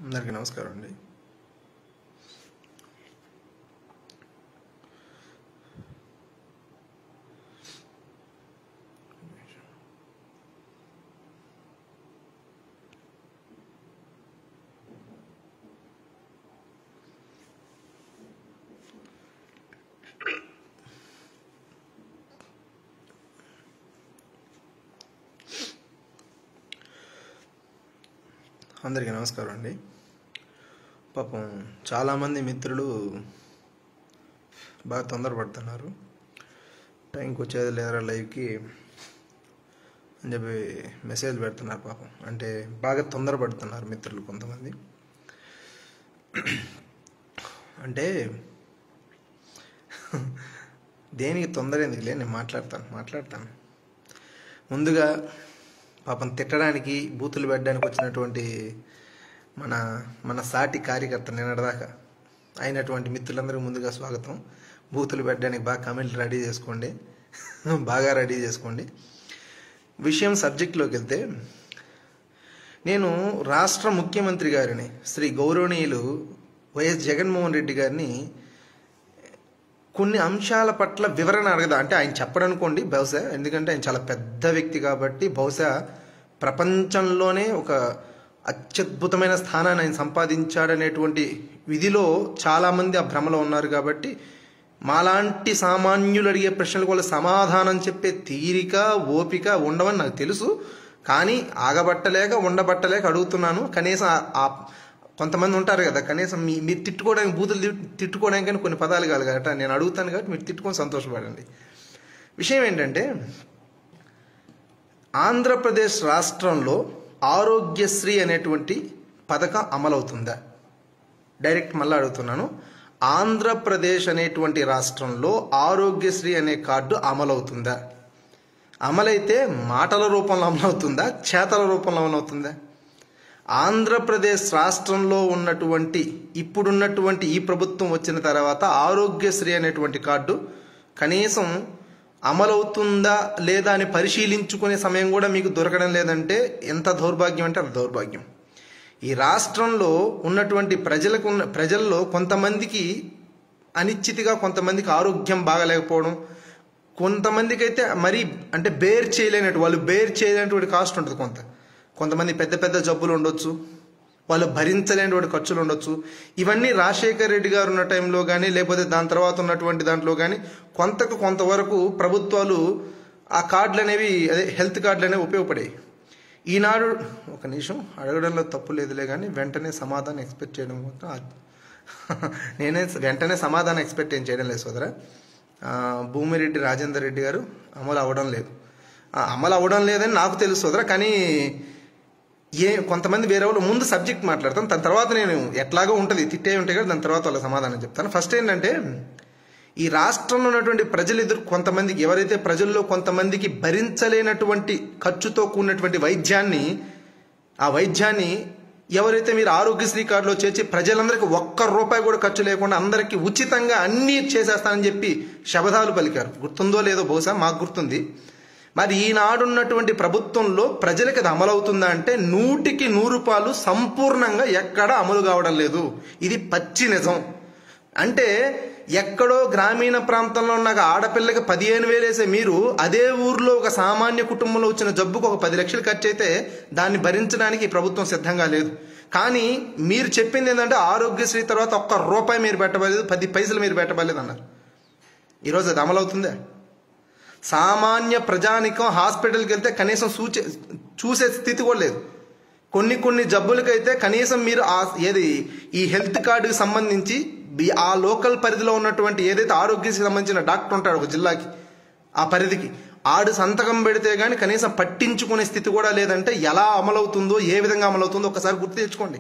అందరికీ నమస్కారం అండి అందరికీ నమస్కారం అండి పాపం చాలామంది మిత్రులు బాగా తొందరపడుతున్నారు టైంకి వచ్చేది లేరా లైవ్కి అని చెప్పి మెసేజ్ పెడుతున్నారు పాపం అంటే బాగా తొందరపడుతున్నారు మిత్రులు కొంతమంది అంటే దేనికి తొందర ఎందుకులే నేను మాట్లాడతాను మాట్లాడతాను ముందుగా పాపం తిట్టడానికి బూతులు పెట్టడానికి వచ్చినటువంటి మన మన సాటి కార్యకర్త నిన్నటిదాకా అయినటువంటి మిత్రులందరికీ ముందుగా స్వాగతం బూతులు పెట్టడానికి బాగా కమెంట్లు రెడీ చేసుకోండి బాగా రెడీ చేసుకోండి విషయం సబ్జెక్ట్లోకి వెళ్తే నేను రాష్ట్ర ముఖ్యమంత్రి గారిని శ్రీ గౌరవనీయులు వైఎస్ జగన్మోహన్ రెడ్డి గారిని కొన్ని అంశాల పట్ల వివరణ అడగదా అంటే ఆయన చెప్పడనుకోండి బహుశా ఎందుకంటే ఆయన చాలా పెద్ద వ్యక్తి కాబట్టి బహుశా ప్రపంచంలోనే ఒక అత్యద్భుతమైన స్థానాన్ని ఆయన సంపాదించాడనేటువంటి విధిలో చాలామంది ఆ భ్రమలో ఉన్నారు కాబట్టి మాలాంటి సామాన్యులు అడిగే ప్రశ్నలకు వాళ్ళ సమాధానం చెప్పే తీరిక ఓపిక ఉండవని నాకు తెలుసు కానీ ఆగబట్టలేక ఉండబట్టలేక అడుగుతున్నాను కనీసం ఆ- ఆ కొంతమంది ఉంటారు కదా కనీసం మీ మీరు తిట్టుకోవడానికి బూతులు తిట్- తిట్టుకోవడానికి కొన్ని పదాలు కాదు కాబట్టి నేను అడుగుతాను కాబట్టి మీరు తిట్టుకొని సంతోషపడండి విషయం ఏంటంటే ఆంధ్రప్రదేశ్ రాష్ట్రంలో ఆరోగ్యశ్రీ అనేటువంటి పథకం అమలవుతుందా డైరెక్ట్ మళ్ళీ అడుగుతున్నాను ఆంధ్రప్రదేశ్ అనేటువంటి రాష్ట్రంలో ఆరోగ్యశ్రీ అనే కార్డు అమలవుతుందా అమలైతే మాటల రూపంలో అమలవుతుందా చేతల రూపంలో అమలవుతుందా ఆంధ్రప్రదేశ్ రాష్ట్రంలో ఉన్నటువంటి ఇప్పుడున్నటువంటి ఈ ప్రభుత్వం వచ్చిన తర్వాత ఆరోగ్యశ్రీ అనేటువంటి కార్డు కనీసం అమలవుతుందా లేదా అని పరిశీలించుకునే సమయం కూడా మీకు దొరకడం లేదంటే ఎంత దౌర్భాగ్యం అంటే అంత దౌర్భాగ్యం ఈ రాష్ట్రంలో ఉన్నటువంటి ప్రజలకు ఉన్న ప్రజల్లో కొంతమందికి అనిశ్చితిగా కొంతమందికి ఆరోగ్యం బాగలేకపోవడం కొంతమందికి అయితే మరీ అంటే బేర్ చేయలేనట్టు వాళ్ళు బేర్ చేయలేనటువంటి కాస్ట్ ఉంటుంది కొంత కొంతమంది పెద్ద పెద్ద జబ్బులు ఉండొచ్చు వాళ్ళు భరించలేనటువంటి ఖర్చులు ఉండొచ్చు ఇవన్నీ రాజశేఖర్ రెడ్డి గారు ఉన్న టైంలో కానీ లేకపోతే దాని తర్వాత ఉన్నటువంటి దాంట్లో కానీ కొంతకు కొంతవరకు ప్రభుత్వాలు ఆ కార్డులు అనేవి అదే హెల్త్ కార్డులు అనేవి ఉపయోగపడాయి ఈనాడు ఒక నిమిషం అడగడంలో తప్పు లేదులే కానీ వెంటనే సమాధానం ఎక్స్పెక్ట్ చేయడం మాత్రం ఆ- నేనే వెంటనే సమాధానం ఎక్స్పెక్ట్ ఏం చేయడం లేదు సోదరా ఆ, భూమిరెడ్డి రాజేందర్ రెడ్డి గారు అమలు అవ్వడం లేదు ఆ, అమలు అవ్వడం లేదని నాకు తెలుసు సోదరా కానీ ఏ కొంతమంది వేరే వాళ్ళు ముందు సబ్జెక్ట్ మాట్లాడతాను దాని తర్వాత నేను ఎట్లాగో ఉంటుంది తిట్టే ఉంటాయి కదా దాని తర్వాత వాళ్ళ సమాధానం చెప్తాను ఫస్ట్ ఏంటంటే ఈ రాష్ట్రంలో ఉన్నటువంటి ప్రజలు ఎదురు కొంతమందికి ఎవరైతే ప్రజల్లో కొంతమందికి భరించలేనటువంటి ఖర్చుతో కూడినటువంటి వైద్యాన్ని ఆ వైద్యాన్ని ఎవరైతే మీరు ఆరోగ్యశ్రీ కార్డులో చేర్చి ప్రజలందరికీ ఒక్క రూపాయి కూడా ఖర్చు లేకుండా అందరికీ ఉచితంగా అన్నీ చేసేస్తానని చెప్పి శబదాలు పలికారు గుర్తుందో లేదో బహుశా మాకు గుర్తుంది మరి ఈనాడున్నటువంటి ప్రభుత్వంలో ప్రజలకు అది అమలవుతుందా అంటే నూటికి నూరు రూపాయలు సంపూర్ణంగా ఎక్కడ అమలు కావడం లేదు ఇది పచ్చి నిజం అంటే ఎక్కడో గ్రామీణ ప్రాంతంలో ఉన్న ఒక ఆడపిల్లకి పదిహేను వేలు వేసే మీరు అదే ఊర్లో ఒక సామాన్య కుటుంబంలో వచ్చిన జబ్బుకు ఒక పది లక్షలు ఖర్చు అయితే దాన్ని భరించడానికి ఈ ప్రభుత్వం సిద్ధంగా లేదు కానీ మీరు చెప్పింది ఏంటంటే ఆరోగ్యశ్రీ తర్వాత ఒక్క రూపాయి మీరు పెట్టబడలేదు పది పైసలు మీరు పెట్టబడలేదు అన్నారు ఈరోజు అది అమలవుతుందా సామాన్య ప్రజానికం హాస్పిటల్కి వెళ్తే కనీసం సూచే చూసే స్థితి కూడా లేదు కొన్ని కొన్ని జబ్బులకైతే కనీసం మీరు ఆ ఏది ఈ హెల్త్ కార్డుకి సంబంధించి బి- ఆ లోకల్ పరిధిలో ఉన్నటువంటి ఏదైతే ఆరోగ్యశ్రీ సంబంధించిన డాక్టర్ ఉంటాడు ఒక జిల్లాకి ఆ పరిధికి ఆడు సంతకం పెడితే గానీ కనీసం పట్టించుకునే స్థితి కూడా లేదంటే ఎలా అమలవుతుందో ఏ విధంగా అమలవుతుందో ఒకసారి గుర్తు తెచ్చుకోండి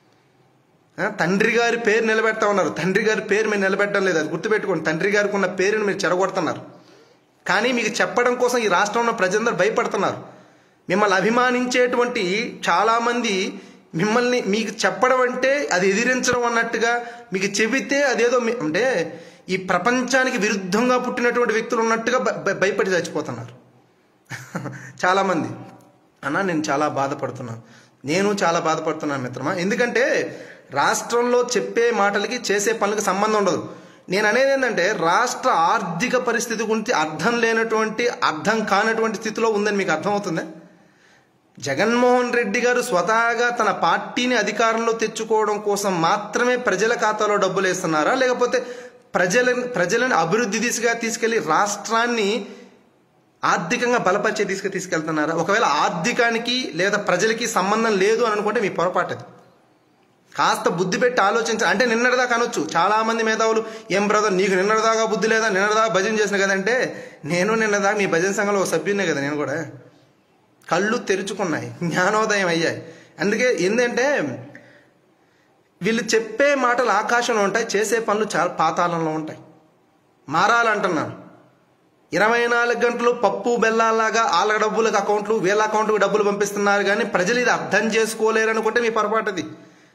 ఆ, తండ్రి గారి పేరు నిలబెడతా ఉన్నారు తండ్రి గారి పేరు మీరు నిలబెట్టడం లేదు అది గుర్తుపెట్టుకోండి తండ్రి గారికి ఉన్న పేరుని మీరు చెడగొడుతున్నారు కానీ మీకు చెప్పడం కోసం ఈ రాష్ట్రంలో ఉన్న ప్రజలందరూ భయపడుతున్నారు మిమ్మల్ని అభిమానించేటువంటి చాలామంది మిమ్మల్ని మీకు చెప్పడం అంటే అది ఎదిరించడం అన్నట్టుగా మీకు చెబితే అదేదో మీ- అంటే ఈ ప్రపంచానికి విరుద్ధంగా పుట్టినటువంటి వ్యక్తులు ఉన్నట్టుగా భ- భ- భయపడి చచ్చిపోతున్నారు చాలామంది అన్న నేను చాలా బాధపడుతున్నాను నేను చాలా బాధపడుతున్నాను మిత్రమా ఎందుకంటే రాష్ట్రంలో చెప్పే మాటలకి చేసే పనులకి సంబంధం ఉండదు నేను అనేది ఏంటంటే రాష్ట్ర ఆర్థిక పరిస్థితి గురించి అర్థం లేనటువంటి అర్థం కానటువంటి స్థితిలో ఉందని మీకు అర్థమవుతుందా జగన్మోహన్ రెడ్డి గారు స్వతహాగా తన పార్టీని అధికారంలో తెచ్చుకోవడం కోసం మాత్రమే ప్రజల ఖాతాలో డబ్బులు వేస్తున్నారా లేకపోతే ప్రజల ప్రజలను అభివృద్ధి దిశగా తీసుకెళ్లి రాష్ట్రాన్ని ఆర్థికంగా బలపరిచే దిశగా తీసుకెళ్తున్నారా ఒకవేళ ఆర్థికానికి లేదా ప్రజలకి సంబంధం లేదు అని అనుకుంటే మీ పొరపాటు అది కాస్త బుద్ధి పెట్టి ఆలోచించాలి అంటే నిన్నటిదాకా అనొచ్చు చాలా మంది మేధావులు ఏం బ్రదర్ నీకు నిన్నటిదాకా బుద్ధి లేదా నిన్నటిదాకా భజన చేసిన కదంటే నేను నిన్నదాకా మీ భజన సంఘంలో ఒక సభ్యునే కదా నేను కూడా కళ్ళు తెరుచుకున్నాయి జ్ఞానోదయం అయ్యాయి అందుకే ఏంటంటే వీళ్ళు చెప్పే మాటలు ఆకాశంలో ఉంటాయి చేసే పనులు చాలా పాతాళంలో ఉంటాయి మారాలంటున్నాను ఇరవై నాలుగు గంటలు పప్పు బెల్లాలాగా వాళ్ళ డబ్బులకు అకౌంట్లు వీళ్ళ అకౌంట్కి డబ్బులు పంపిస్తున్నారు కానీ ప్రజలు ఇది అర్థం చేసుకోలేరు అనుకుంటే మీ పొరపాటుది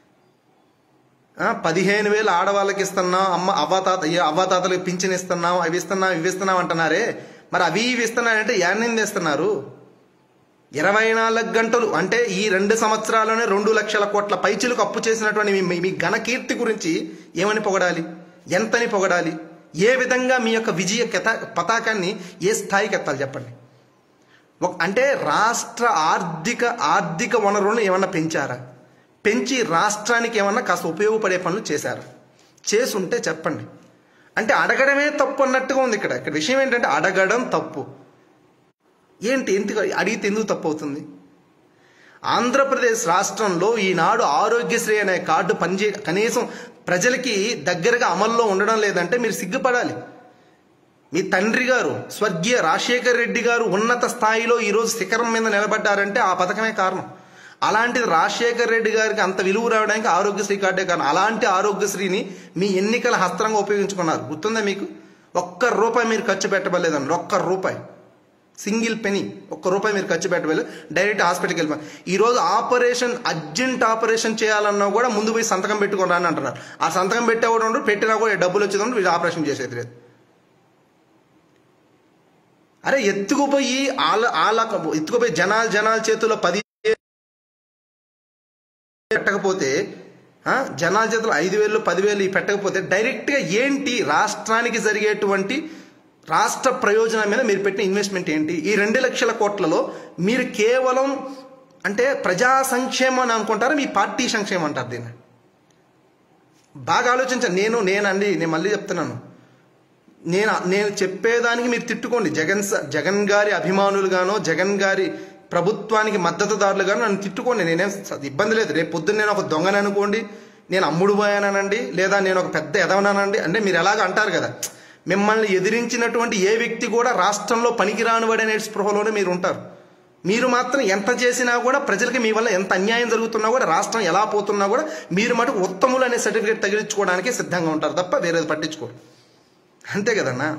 పదిహేను వేలు ఆడవాళ్ళకి ఇస్తున్నాం అమ్మ అవ్వతాత అవ్వతాతలకు పింఛన్ ఇస్తున్నాం అవి ఇస్తున్నాం ఇవి ఇస్తున్నాం అంటున్నారే మరి అవి ఇవి ఇస్తున్నారంటే యాన్నింది ఇస్తున్నారు ఇరవై నాలుగు గంటలు అంటే ఈ రెండు సంవత్సరాల్లోనే రెండు లక్షల కోట్ల పైచులకు అప్పు చేసినటువంటి మీ మీ ఘనకీర్తి గురించి ఏమని పొగడాలి ఎంతని పొగడాలి ఏ విధంగా మీ యొక్క విజయ కథ పతాకాన్ని ఏ స్థాయికి ఎత్తాలి చెప్పండి ఒక అంటే రాష్ట్ర ఆర్థిక ఆర్థిక వనరులను ఏమన్నా పెంచారా పెంచి రాష్ట్రానికి ఏమన్నా కాస్త ఉపయోగపడే పనులు చేశారా చేసుంటే చెప్పండి అంటే అడగడమే తప్పు అన్నట్టుగా ఉంది ఇక్కడ ఇక్కడ విషయం ఏంటంటే అడగడం తప్పు ఏంటి ఎందుకు అడిగితే ఎందుకు తప్పు అవుతుంది ఆంధ్రప్రదేశ్ రాష్ట్రంలో ఈనాడు ఆరోగ్యశ్రీ అనే కార్డు పనిచే కనీసం ప్రజలకి దగ్గరగా అమల్లో ఉండడం లేదంటే మీరు సిగ్గుపడాలి మీ తండ్రి గారు స్వర్గీయ రాజశేఖర్ రెడ్డి గారు ఉన్నత స్థాయిలో ఈరోజు శిఖరం మీద నిలబడ్డారంటే ఆ పథకమే కారణం అలాంటిది రాజశేఖర్ రెడ్డి గారికి అంత విలువ రావడానికి ఆరోగ్యశ్రీ కార్డే కారణం అలాంటి ఆరోగ్యశ్రీని మీ ఎన్నికల హస్త్రంగా ఉపయోగించుకున్నారు గుర్తుందా మీకు ఒక్క రూపాయి మీరు ఖర్చు పెట్టబడలేదండి ఒక్క రూపాయి సింగిల్ పెనీ ఒక్క రూపాయి మీరు ఖర్చు పెట్టలేదు డైరెక్ట్ హాస్పిటల్కి వెళ్ళిపోయి ఈరోజు ఆపరేషన్ అర్జెంట్ ఆపరేషన్ చేయాలన్నా కూడా ముందు పోయి సంతకం పెట్టుకోరా అని అంటున్నారు ఆ సంతకం పెట్టేవాడు ఉండడు పెట్టినా కూడా డబ్బులు వచ్చేది వీళ్ళు ఆపరేషన్ చేసేది లేదు అరే ఎత్తుకుపోయి వాళ్ళ వాళ్ళ ఎత్తుకుపోయి జనాల జనాల చేతుల్లో పది పెట్టకపోతే జనాల చేతులు ఐదు వేలు పదివేలు పెట్టకపోతే డైరెక్ట్గా ఏంటి రాష్ట్రానికి జరిగేటువంటి రాష్ట్ర ప్రయోజనం మీద మీరు పెట్టిన ఇన్వెస్ట్మెంట్ ఏంటి ఈ రెండు లక్షల కోట్లలో మీరు కేవలం అంటే ప్రజా సంక్షేమం అని అనుకుంటారా మీ పార్టీ సంక్షేమం అంటారు దీన్ని బాగా ఆలోచించండి నేను నేనండి నేను మళ్ళీ చెప్తున్నాను నేను నేను చెప్పేదానికి మీరు తిట్టుకోండి జగన్ జగన్ గారి అభిమానులుగానో జగన్ గారి ప్రభుత్వానికి మద్దతుదారులుగానో నన్ను తిట్టుకోండి నేనేం ఇబ్బంది లేదు రేపు పొద్దున్న నేను ఒక దొంగని అనుకోండి నేను అమ్ముడు పోయానండి లేదా నేను ఒక పెద్ద ఎదవనానండి అంటే మీరు ఎలాగ అంటారు కదా మిమ్మల్ని ఎదిరించినటువంటి ఏ వ్యక్తి కూడా రాష్ట్రంలో పనికిరానివాడనే స్పృహలోనే మీరు ఉంటారు మీరు మాత్రం ఎంత చేసినా కూడా ప్రజలకి మీ వల్ల ఎంత అన్యాయం జరుగుతున్నా కూడా రాష్ట్రం ఎలా పోతున్నా కూడా మీరు మటుకు ఉత్తములు అనే సర్టిఫికేట్ తగిలించుకోవడానికి సిద్ధంగా ఉంటారు తప్ప వేరేది పట్టించుకోరు అంతే కదన్నా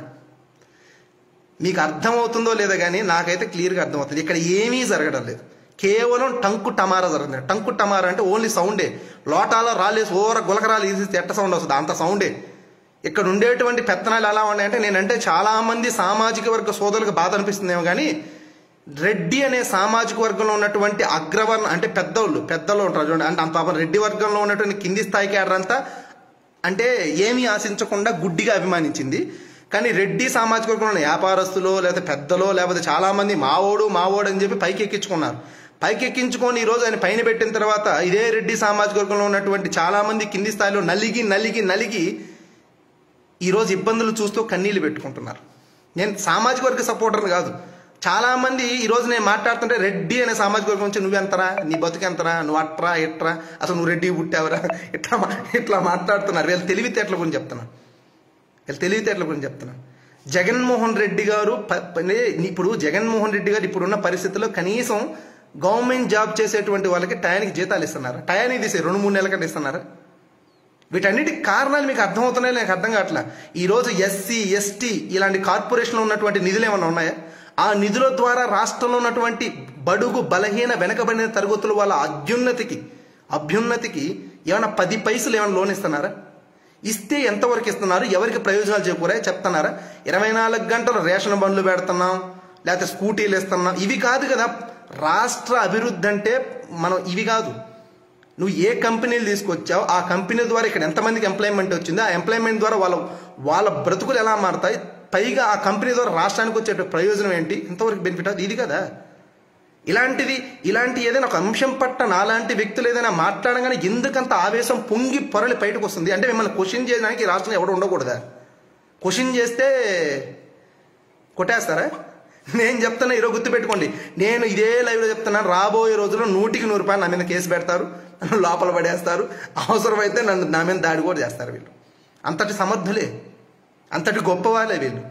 మీకు అర్థమవుతుందో లేదో కానీ నాకైతే క్లియర్గా అర్థమవుతుంది ఇక్కడ ఏమీ జరగడం లేదు కేవలం టంకు టమారా జరుగుతుంది టంకు టమారా అంటే ఓన్లీ సౌండే లోటాలో రాలేసి ఓర గులకరాలు ఈసి ఎట్ట సౌండ్ వస్తుంది అంత సౌండే ఇక్కడ ఉండేటువంటి పెత్తనాలు ఎలా ఉన్నాయంటే నేనంటే చాలా మంది సామాజిక వర్గ సోదరులకు బాధ అనిపిస్తుందేమో కానీ రెడ్డి అనే సామాజిక వర్గంలో ఉన్నటువంటి అగ్రవర్ణ అంటే పెద్దోళ్ళు పెద్దలు ఉంటారు చూడండి అంటే అంత పాపం రెడ్డి వర్గంలో ఉన్నటువంటి కింది స్థాయికి ఆడరంతా అంటే ఏమీ ఆశించకుండా గుడ్డిగా అభిమానించింది కానీ రెడ్డి సామాజిక వర్గంలో ఉన్న వ్యాపారస్తులు లేకపోతే పెద్దలో లేకపోతే చాలా మంది మావోడు మావోడు అని చెప్పి పైకి ఎక్కించుకున్నారు పైకి ఎక్కించుకొని ఈరోజు ఆయన పైన పెట్టిన తర్వాత ఇదే రెడ్డి సామాజిక వర్గంలో ఉన్నటువంటి చాలా మంది కింది స్థాయిలో నలిగి నలిగి నలిగి ఈరోజు ఇబ్బందులు చూస్తూ కన్నీళ్ళు పెట్టుకుంటున్నారు నేను సామాజిక వర్గ సపోర్టర్ కాదు చాలా మంది ఈరోజు నేను మాట్లాడుతుంటే రెడ్డి అనే సామాజిక వర్గం నుంచి నువ్వెంతరా నీ బతుకెంతరా నువ్వు అట్రా ఎట్రా అసలు నువ్వు రెడ్డి పుట్టావరా ఇట్లా మా- ఇట్లా మాట్లాడుతున్నారు వీళ్ళ తెలివితేటల గురించి చెప్తున్నాను వీళ్ళ తెలివితేటల గురించి చెప్తున్నాను జగన్మోహన్ రెడ్డి గారు ప- ప- ఇప్పుడు జగన్మోహన్ రెడ్డి గారు ఇప్పుడున్న పరిస్థితుల్లో కనీసం గవర్నమెంట్ జాబ్ చేసేటువంటి వాళ్ళకి టయానికి జీతాలు ఇస్తున్నారు టయానికి తీసే రెండు మూడు నెలల కంటే ఇస్తున్నారా వీటన్నిటికి కారణాలు మీకు అర్థమవుతున్నాయి నాకు అర్థం కావట్లా ఈరోజు ఎస్సీ ఎస్టీ ఇలాంటి కార్పొరేషన్లో ఉన్నటువంటి నిధులు ఏమైనా ఉన్నాయా ఆ నిధుల ద్వారా రాష్ట్రంలో ఉన్నటువంటి బడుగు బలహీన వెనకబడిన తరగతుల వాళ్ళ అభ్యున్నతికి అభ్యున్నతికి ఏమైనా పది పైసలు ఏమైనా లోన్ ఇస్తున్నారా ఇస్తే ఎంతవరకు ఇస్తున్నారు ఎవరికి ప్రయోజనాలు చేకూరా చెప్తున్నారా ఇరవై నాలుగు గంటలు రేషన్ బండ్లు పెడుతున్నాం లేకపోతే స్కూటీలు ఇస్తున్నాం ఇవి కాదు కదా రాష్ట్ర అభివృద్ధి అంటే మనం ఇవి కాదు నువ్వు ఏ కంపెనీలు తీసుకొచ్చావు ఆ కంపెనీ ద్వారా ఇక్కడ ఎంతమందికి ఎంప్లాయ్మెంట్ వచ్చిందో ఆ ఎంప్లాయ్మెంట్ ద్వారా వాళ్ళ వాళ్ళ బ్రతుకులు ఎలా మారుతాయి పైగా ఆ కంపెనీ ద్వారా రాష్ట్రానికి వచ్చే ప్రయోజనం ఏంటి ఇంతవరకు బెనిఫిట్ అవుతుంది ఇది కదా ఇలాంటిది ఇలాంటి ఏదైనా ఒక అంశం పట్ల నాలాంటి వ్యక్తులు ఏదైనా మాట్లాడగానే ఎందుకంత ఆవేశం పొంగి పొరలి బయటకు వస్తుంది అంటే మిమ్మల్ని క్వశ్చన్ చేయడానికి ఈ రాష్ట్రంలో ఎవడు ఉండకూడదా క్వశ్చన్ చేస్తే కొట్టేస్తారా నేను చెప్తున్నా ఈరోజు గుర్తుపెట్టుకోండి నేను ఇదే లైవ్లో చెప్తున్నాను రాబోయే రోజుల్లో నూటికి నూరు రూపాయలు నా మీద కేసు పెడతారు నన్ను లోపల పడేస్తారు అవసరమైతే నన్ను నా మీద దాడి కూడా చేస్తారు వీళ్ళు అంతటి సమర్థులే అంతటి గొప్ప వాళ్ళే వీళ్ళు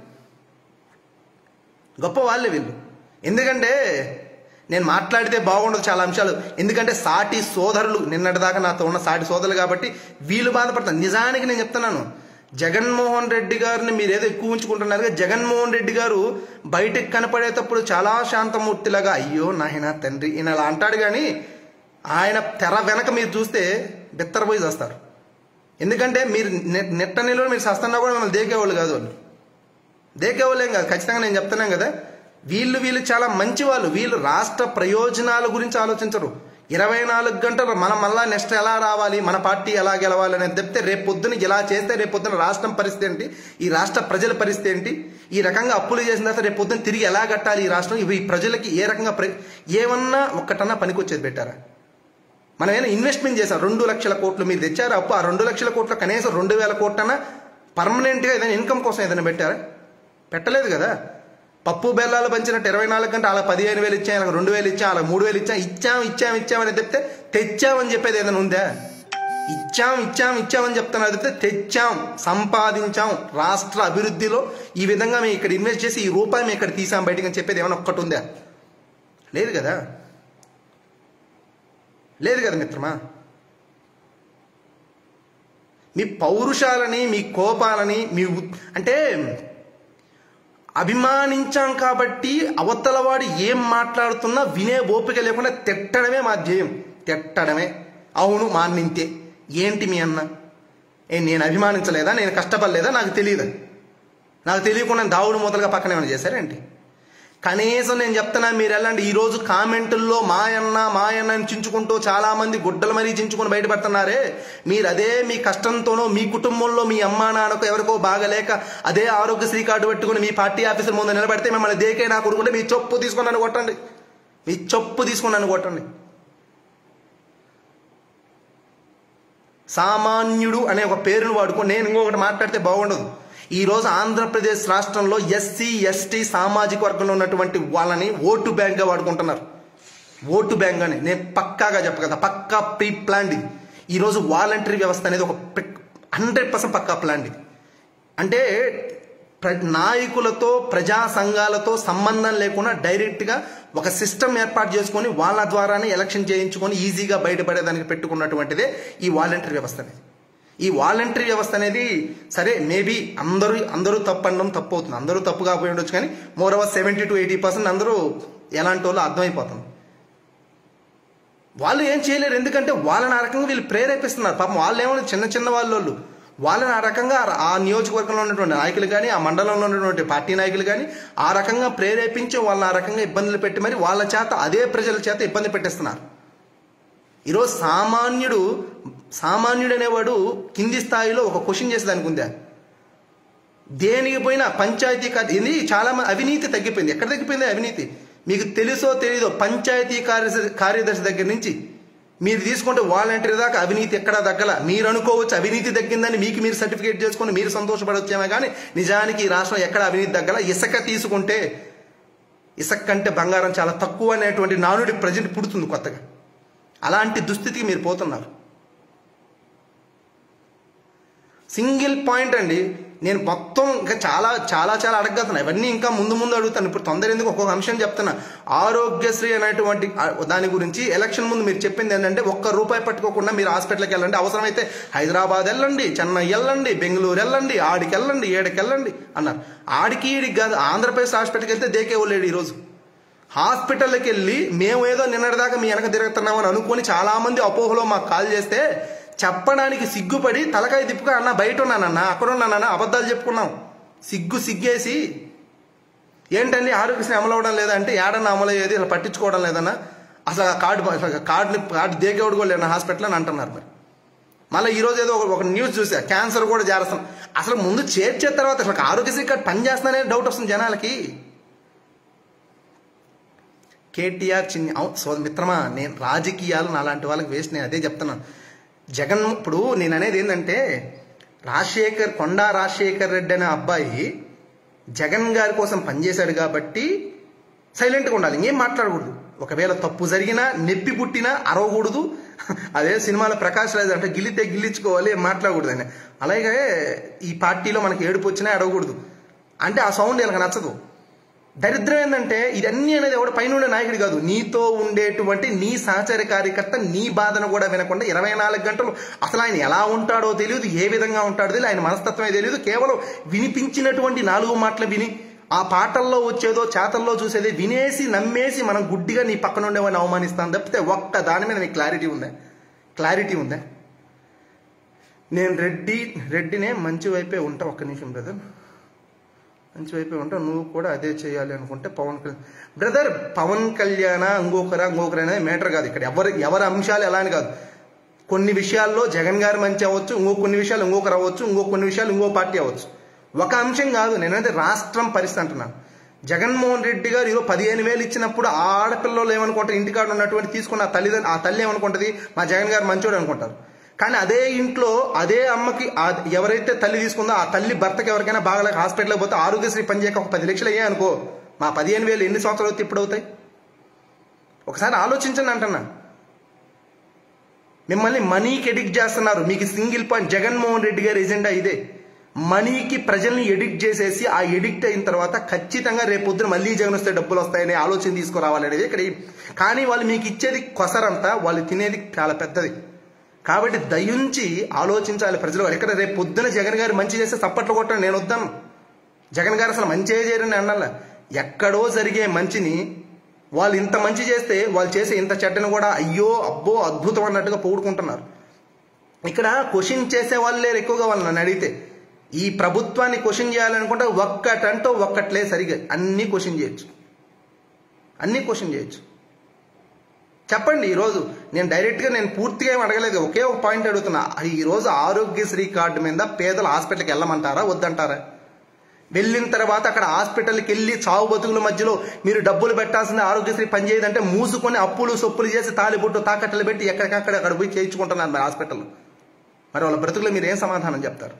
గొప్ప వాళ్ళే వీళ్ళు ఎందుకంటే నేను మాట్లాడితే బాగుండదు చాలా అంశాలు ఎందుకంటే సాటి సోదరులు నిన్నటిదాకా నాతో ఉన్న సాటి సోదరులు కాబట్టి వీళ్ళు బాధపడతారు నిజానికి నేను చెప్తున్నాను జగన్మోహన్ రెడ్డి గారిని మీరు ఏదో ఎక్కువ ఉంచుకుంటున్నారు జగన్మోహన్ రెడ్డి గారు బయటకు కనపడేటప్పుడు చాలా శాంతమూర్తిలాగా అయ్యో నాయన తండ్రి ఈయన అలా అంటాడు కానీ ఆయన తెర వెనక మీరు చూస్తే బెత్తరపోయి చేస్తారు ఎందుకంటే మీరు నె- నెట్ట నిలో మీరు సస్తున్నా కూడా మిమ్మల్ని దేకేవాళ్ళు కాదు వాళ్ళు దేకేవాళ్ళేం కాదు ఖచ్చితంగా నేను చెప్తున్నాను కదా వీళ్ళు వీళ్ళు చాలా మంచి వాళ్ళు వీళ్ళు రాష్ట్ర ప్రయోజనాల గురించి ఆలోచించరు ఇరవై నాలుగు గంటలు మనం మళ్ళా నెక్స్ట్ ఎలా రావాలి మన పార్టీ ఎలా గెలవాలి అనేది చెప్తే రేపు పొద్దున ఇలా చేస్తే రేపు పొద్దున రాష్ట్రం పరిస్థితి ఏంటి ఈ రాష్ట్ర ప్రజల పరిస్థితి ఏంటి ఈ రకంగా అప్పులు చేసిన తర్వాత రేపు పొద్దున తిరిగి ఎలా కట్టాలి ఈ రాష్ట్రం ఇవి ఈ ప్రజలకి ఏ రకంగా ప్ర ఏమన్నా ఒక్కటన్నా పనికొచ్చేది పెట్టారా మనం ఏమైనా ఇన్వెస్ట్మెంట్ చేసాం రెండు లక్షల కోట్లు మీరు తెచ్చారు అప్పు ఆ రెండు లక్షల కోట్లు కనీసం రెండు వేల కోట్లన్నా పర్మనెంట్గా ఏదైనా ఇన్కమ్ కోసం ఏదైనా పెట్టారా పెట్టలేదు కదా పప్పు బెల్లాలు పంచినట్టు ఇరవై నాలుగు గంటలు అలా పదిహేను వేలు ఇచ్చాం అలా రెండు వేలు ఇచ్చాం అలా మూడు వేలు ఇచ్చాం ఇచ్చాం ఇచ్చాం ఇచ్చామని చెప్తే తెచ్చామని చెప్పేది ఏదైనా ఉందా ఇచ్చాం ఇచ్చాం ఇచ్చామని చెప్తున్నారు చెప్తే తెచ్చాం సంపాదించాం రాష్ట్ర అభివృద్ధిలో ఈ విధంగా మేము ఇక్కడ ఇన్వెస్ట్ చేసి ఈ రూపాయి మేము ఇక్కడ తీసాం బయటకు అని చెప్పేది ఏమైనా ఒక్కటి ఉందా లేదు కదా లేదు కదా మిత్రమా మీ పౌరుషాలని మీ కోపాలని మీ ఉ- అంటే అభిమానించాం కాబట్టి అవతలవాడు ఏం మాట్లాడుతున్నా వినే ఓపిక లేకుండా తిట్టడమే మా ధ్యేయం తిట్టడమే అవును మాన్నింతే ఏంటి మీ అన్న ఏ నేను అభిమానించలేదా నేను కష్టపడలేదా నాకు తెలియదా నాకు తెలియకుండా దావుడు మూతలుగా పక్కన ఏమైనా చేశారేంటి కనీసం నేను చెప్తున్నా మీరు వెళ్ళండి ఈ రోజు కామెంటుల్లో మాయన్న మాయన్న అని చించుకుంటూ చాలా మంది గుడ్డలు మరీ చించుకొని బయటపడుతున్నారే మీరు అదే మీ కష్టంతోనో మీ కుటుంబంలో మీ అమ్మా నాన్నకు ఎవరికో బాగలేక అదే ఆరోగ్యశ్రీ కార్డు పెట్టుకుని మీ పార్టీ ఆఫీసర్ ముందు నిలబడితే మిమ్మల్ని దేకే నా కొడుకుంటే మీ చొప్పు తీసుకుని నన్ను కొట్టండి మీ చొప్పు తీసుకుని నన్ను కొట్టండి సామాన్యుడు అనే ఒక పేరును వాడుకొని నేను ఇంకొకటి మాట్లాడితే బాగుండదు ఈ రోజు ఆంధ్రప్రదేశ్ రాష్ట్రంలో ఎస్సీ ఎస్టీ సామాజిక వర్గంలో ఉన్నటువంటి వాళ్ళని ఓటు బ్యాంక్గా వాడుకుంటున్నారు ఓటు బ్యాంక్ అని నేను పక్కాగా చెప్పగలను పక్కా ప్రీ ప్లాన్డ్ ఇది ఈరోజు వాలంటరీ వ్యవస్థ అనేది ఒక హండ్రెడ్ పర్సెంట్ పక్కా ప్లాన్డ్ ఇది అంటే ప్ర నాయకులతో ప్రజా సంఘాలతో సంబంధం లేకుండా డైరెక్ట్గా ఒక సిస్టమ్ ఏర్పాటు చేసుకొని వాళ్ళ ద్వారానే ఎలక్షన్ చేయించుకొని ఈజీగా బయటపడేదానికి పెట్టుకున్నటువంటిదే ఈ వాలంటరీ వ్యవస్థ అనేది ఈ వాలంటరీ వ్యవస్థ అనేది సరే మేబీ అందరూ అందరూ తప్పు అనడం తప్పు అవుతుంది అందరూ తప్పు కాకపోయి ఉండొచ్చు కానీ moreover seventy to eighty percent అందరూ ఎలాంటి వాళ్ళు అర్థమైపోతుంది వాళ్ళు ఏం చేయలేరు ఎందుకంటే వాళ్ళని ఆ రకంగా వీళ్ళు ప్రేరేపిస్తున్నారు పాపం వాళ్ళు ఏమో చిన్న చిన్న వాళ్ళు వాళ్ళని ఆ రకంగా ఆ నియోజకవర్గంలో ఉన్నటువంటి నాయకులు కానీ ఆ మండలంలో ఉన్నటువంటి పార్టీ నాయకులు కానీ ఆ రకంగా ప్రేరేపించి వాళ్ళని ఆ రకంగా ఇబ్బందులు పెట్టి మరి వాళ్ళ చేత అదే ప్రజల చేత ఇబ్బంది పెట్టేస్తున్నారు ఈరోజు సామాన్యుడు సామాన్యుడు అనేవాడు కింది స్థాయిలో ఒక క్వశ్చన్ చేసేదానికి ఉందా దేనికి పోయినా పంచాయతీ కార్య ఇది చాలా మంది అవినీతి తగ్గిపోయింది ఎక్కడ తగ్గిపోయింది అవినీతి మీకు తెలుసో తెలీదో పంచాయతీ కార్యదర్శి కార్యదర్శి దగ్గర నుంచి మీరు తీసుకుంటే వాలంటీర్ దాకా అవినీతి ఎక్కడా తగ్గల మీరు అనుకోవచ్చు అవినీతి తగ్గిందని మీకు మీరు సర్టిఫికేట్ చేసుకుని మీరు సంతోషపడవచ్చేమో కానీ నిజానికి ఈ రాష్ట్రం ఎక్కడ అవినీతి తగ్గల ఇసుక తీసుకుంటే ఇసుక కంటే బంగారం చాలా తక్కువ అనేటువంటి నానుడి ప్రజెంట్ పుడుతుంది కొత్తగా అలాంటి దుస్థితికి మీరు పోతున్నారు సింగిల్ పాయింట్ అండి నేను మొత్తం ఇంకా చాలా చాలా చాలా అడగలుగుతున్నా ఇవన్నీ ఇంకా ముందు ముందు అడుగుతాను ఇప్పుడు తొందర ఎందుకు ఒక్కొక్క అంశం చెప్తున్నా ఆరోగ్యశ్రీ అనేటువంటి ఆ దాని గురించి ఎలక్షన్ ముందు మీరు చెప్పింది ఏంటంటే ఒక్క రూపాయి పట్టుకోకుండా మీరు హాస్పిటల్కి వెళ్ళండి అవసరమైతే హైదరాబాద్ వెళ్ళండి చెన్నై వెళ్ళండి బెంగళూరు వెళ్ళండి ఆడికి వెళ్ళండి ఏడికి వెళ్ళండి అన్నారు ఆడికి ఈడికి కాదు ఆంధ్రప్రదేశ్ హాస్పిటల్కి వెళ్తే దేకే లేడు ఈరోజు హాస్పిటల్కి వెళ్ళి మేము ఏదో నిన్నటిదాకా మీ వెనక తిరుగుతున్నామని అనుకొని చాలా మంది అపోహలో మాకు కాల్ చేస్తే చెప్పడానికి సిగ్గుపడి తలకాయ తిప్పుగా అన్న బయట ఉన్నానన్న అక్కడ ఉన్నానన్న అబద్ధాలు చెప్పుకున్నాం సిగ్గు సిగ్గేసి ఏంటండి ఆరోగ్యశ్రీ అమలు అవ్వడం లేదంటే ఏడన్నా అమలు అయ్యేది ఇలా పట్టించుకోవడం లేదన్నా అసలు ఆ కార్డు అసలు కార్డుని కార్డు దేకేవాడు కూడా లేడు హాస్పిటల్ అని అంటున్నారు మరి మళ్ళీ ఈ రోజు ఏదో ఒక- ఒక న్యూస్ చూసా క్యాన్సర్ కూడా చేస్తాం అసలు ముందు చేర్చే తర్వాత అసలు ఆరోగ్యశ్రీ కార్డు పని చేస్తానే డౌట్ వస్తుంది జనాలకి కేటీఆర్ చిన్ని అవు సో మిత్రమా నేను రాజకీయాలు నాలాంటి వాళ్ళకి వేస్ట్ నేను అదే చెప్తున్నాను జగన్ ఇప్పుడు నేను అనేది ఏంటంటే రాజశేఖర్ కొండా రాజశేఖర్ రెడ్డి అనే అబ్బాయి జగన్ గారి కోసం పనిచేశాడు కాబట్టి సైలెంట్గా ఉండాలి ఇంకేం మాట్లాడకూడదు ఒకవేళ తప్పు జరిగినా నెప్పి పుట్టినా అరవకూడదు అదే సినిమాలో ప్రకాష్ రాజ్ అంటే గిల్లితే గిల్లించుకోవాలి ఏం మాట్లాడకూడదు అని అలాగే ఈ పార్టీలో మనకి ఏడుపు వచ్చినా అడగకూడదు అంటే ఆ సౌండ్ వీళ్ళకి నచ్చదు దరిద్రం ఏంటంటే ఇదన్నీ అనేది ఎవడు పైన ఉండే నాయకుడు కాదు నీతో ఉండేటువంటి నీ సహచర కార్యకర్త నీ బాధను కూడా వినకుండా ఇరవై నాలుగు గంటలు అసలు ఆయన ఎలా ఉంటాడో తెలియదు ఏ విధంగా ఉంటాడో తెలియదు ఆయన మనస్తత్వమే తెలియదు కేవలం వినిపించినటువంటి నాలుగు మాటలు విని ఆ పాటల్లో వచ్చేదో చేతల్లో చూసేది వినేసి నమ్మేసి మనం గుడ్డిగా నీ పక్కన ఉండేవాడిని అవమానిస్తాను తప్పితే ఒక్క దాని మీద నీకు క్లారిటీ ఉందా క్లారిటీ ఉందా నేను రెడ్డి రెడ్డినే మంచి వైపే ఉంటా ఒక్క నిమిషం బ్రదర్ మంచి వైపే ఉంటా నువ్వు కూడా అదే చేయాలి అనుకుంటే పవన్ కళ్యాణ్ బ్రదర్ పవన్ కళ్యాణ ఇంకొకరా ఇంకొకరా అనేది మేటర్ కాదు ఇక్కడ ఎవరి ఎవరి అంశాలు ఎలా అని కాదు కొన్ని విషయాల్లో జగన్ గారు మంచి అవ్వచ్చు ఇంకో కొన్ని విషయాలు ఇంకొకరు అవ్వచ్చు ఇంకో కొన్ని విషయాలు ఇంకో పార్టీ అవ్వచ్చు ఒక అంశం కాదు నేనైతే రాష్ట్రం పరిస్థితి అంటున్నాను జగన్మోహన్ రెడ్డి గారు ఈరోజు పదిహేను వేలు ఇచ్చినప్పుడు ఆ ఆడపిల్లలు ఏమనుకుంటారు ఇంటికాడ ఉన్నటువంటి తీసుకున్న ఆ తల్లిదండ్రులు ఆ తల్లి ఏమనుకుంటుంది మా జగన్ గారు మంచోడు అనుకుంటారు కానీ అదే ఇంట్లో అదే అమ్మకి ఆ- ఎవరైతే తల్లి తీసుకుందో ఆ తల్లి భర్తకి ఎవరికైనా బాగాలేక హాస్పిటల్కి పోతే ఆరోగ్యశ్రీ పనిచేయక ఒక పది లక్షలు అయ్యాయి అనుకో మా పదిహేను వేలు ఎన్ని సంవత్సరాలు అయితే ఇప్పుడు అవుతాయి ఒకసారి ఆలోచించండి అంటున్నా మిమ్మల్ని మనీకి ఎడిక్ట్ చేస్తున్నారు మీకు సింగిల్ పాయింట్ జగన్మోహన్ రెడ్డి గారి ఎజెండా ఇదే మనీకి ప్రజల్ని ఎడిక్ట్ చేసేసి ఆ ఎడిక్ట్ అయిన తర్వాత ఖచ్చితంగా రేపొద్దున మళ్ళీ జగన్ వస్తే డబ్బులు వస్తాయనే ఆలోచన తీసుకురావాలి అనేది ఇక్కడ ఈ- కానీ వాళ్ళు మీకు ఇచ్చేది కొసరంతా వాళ్ళు తినేది చాలా పెద్దది కాబట్టి దయించి ఆలోచించాలి ప్రజలు ఎక్కడ రేపు పొద్దున జగన్ గారు మంచి చేస్తే చప్పట్లు కొట్టండి నేను వద్దాను జగన్ గారు అసలు మంచి చేయరని అన్నాల ఎక్కడో జరిగే మంచిని వాళ్ళు ఇంత మంచి చేస్తే వాళ్ళు చేసే ఇంత చెడ్డను కూడా అయ్యో అబ్బో అద్భుతం అన్నట్టుగా పొగుడుకుంటున్నారు ఇక్కడ క్వశ్చన్ చేసే వాళ్ళు లేరు ఎక్కువగా వాళ్ళు నన్ను అడిగితే ఈ ప్రభుత్వాన్ని క్వశ్చన్ చేయాలనుకుంటే ఒక్కటంటూ ఒక్కట్లే సరిగా అన్ని క్వశ్చన్ చేయొచ్చు అన్ని క్వశ్చన్ చేయొచ్చు చెప్పండి ఈరోజు నేను డైరెక్ట్గా నేను పూర్తిగా ఏం అడగలేదు ఒకే ఒక పాయింట్ అడుగుతున్నా ఈ రోజు ఆరోగ్యశ్రీ కార్డు మీద పేదలు హాస్పిటల్కి వెళ్ళమంటారా వద్దంటారా వెళ్ళిన తర్వాత అక్కడ హాస్పిటల్కి వెళ్ళి చావు బతుకుల మధ్యలో మీరు డబ్బులు పెట్టాల్సింది ఆరోగ్యశ్రీ పనిచేయదంటే మూసుకొని అప్పులు సొప్పులు చేసి తాలిబొట్టు తాకట్టలు పెట్టి ఎక్కడికక్కడ అక్కడ పోయి చేయించుకుంటున్నారు మరి హాస్పిటల్ మరి వాళ్ళ బ్రతుకులు మీరు ఏం సమాధానం చెప్తారు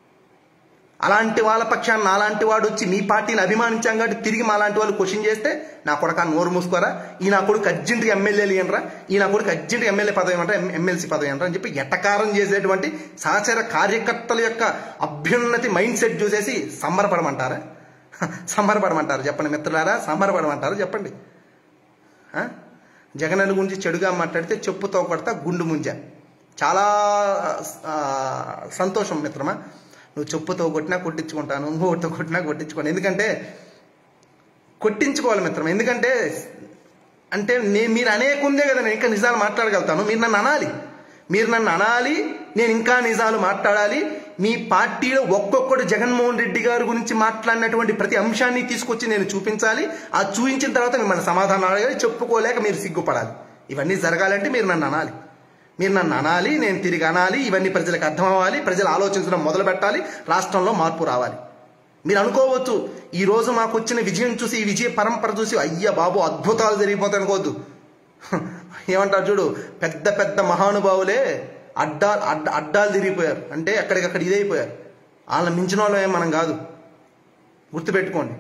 అలాంటి వాళ్ళ పక్షాన్ని నాలాంటి వాడు వచ్చి మీ పార్టీని అభిమానించాం కాబట్టి తిరిగి మాలాంటి వాళ్ళు క్వశ్చన్ చేస్తే నా కొడుక నోరు మూసుకోరా ఈ నా కొడుకు అర్జెంట్గా ఎమ్మెల్యేలు ఇయ్యనరా ఈ నా కొడుకు అర్జెంట్గా ఎమ్మెల్యే పదవి ఏమంటారా ఎమ్మెల్సీ పదవి ఏమంటారా అని చెప్పి ఎటకారం చేసేటువంటి సహచర కార్యకర్తల యొక్క అభ్యున్నతి మైండ్ సెట్ చూసేసి సంబరపడమంటారా సంబరపడమంటారు చెప్పండి మిత్రులారా సంబరపడమంటారు చెప్పండి ఆ? జగనన్న గురించి చెడుగా మాట్లాడితే చెప్పుతో కొడతా గుండు ముంజ చాలా ఆ, సంతోషం మిత్రమా నువ్వు చెప్పుతో కొట్టినా కొట్టించుకుంటాను ఇంకొకటితో కొట్టినా కొట్టించుకోను ఎందుకంటే కొట్టించుకోవాలి మిత్రం ఎందుకంటే అంటే నేను మీరు అనేకుందే కదా నేను ఇంకా నిజాలు మాట్లాడగలుగుతాను మీరు నన్ను అనాలి మీరు నన్ను అనాలి నేను ఇంకా నిజాలు మాట్లాడాలి మీ పార్టీలో ఒక్కొక్కడు జగన్మోహన్ రెడ్డి గారి గురించి మాట్లాడినటువంటి ప్రతి అంశాన్ని తీసుకొచ్చి నేను చూపించాలి ఆ చూపించిన తర్వాత మిమ్మల్ని సమాధానం అడగాలి చెప్పుకోలేక మీరు సిగ్గుపడాలి ఇవన్నీ జరగాలంటే మీరు నన్ను అనాలి మీరు నన్ను అనాలి నేను తిరిగి అనాలి ఇవన్నీ ప్రజలకు అర్థం అవ్వాలి ప్రజలు ఆలోచించడం మొదలు పెట్టాలి రాష్ట్రంలో మార్పు రావాలి మీరు అనుకోవచ్చు ఈ రోజు మాకు వచ్చిన విజయం చూసి ఈ విజయ పరంపర చూసి అయ్య బాబు అద్భుతాలు జరిగిపోతాయి అనుకోవద్దు ఏమంటారు చూడు పెద్ద పెద్ద మహానుభావులే అడ్డా అడ్డ అడ్డాలు తిరిగిపోయారు అంటే ఎక్కడికక్కడ ఇదైపోయారు వాళ్ళని మించిన వాళ్ళమే మనం కాదు గుర్తుపెట్టుకోండి